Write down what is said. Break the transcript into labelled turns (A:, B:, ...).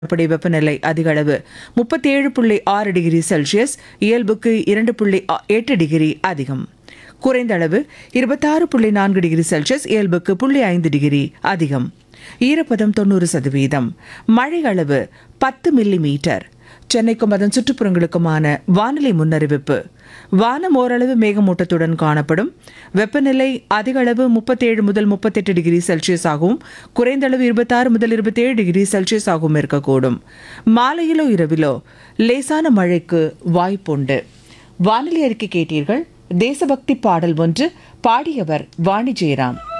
A: படி வெப்பநிலை அதிக அளவு முப்பத்தேழு புள்ளி ஆறு டிகிரி செல்சியஸ் இயல்புக்கு இரண்டு புள்ளி ஆ- எட்டு டிகிரி அதிகம் குறைந்த அளவு இருபத்தாறு புள்ளி நான்கு டிகிரி செல்சியஸ் இயல்புக்கு புள்ளி ஐந்து டிகிரி அதிகம் ஈரப்பதம் தொண்ணூறு சதவீதம் மழை அளவு பத்து மில்லி மீட்டர் சென்னைக்கும் அதன் சுற்றுப்புறங்களுக்குமான வானிலை முன்னறிவிப்பு வானம் ஓரளவு மேகமூட்டத்துடன் காணப்படும் வெப்பநிலை அதிக அளவு முப்பத்தேழு முதல் முப்பத்தெட்டு டிகிரி செல்சியஸ் ஆகவும் குறைந்த அளவு இருபத்தாறு முதல் இருபத்தேழு டிகிரி செல்சியஸ் ஆகவும் இருக்கக்கூடும் மாலையிலோ இரவிலோ லேசான மழைக்கு வாய்ப்புண்டு வானிலை அறிக்கை கேட்டீர்கள் தேசபக்தி பாடல் ஒன்று பாடியவர் வாணி ஜெயராம்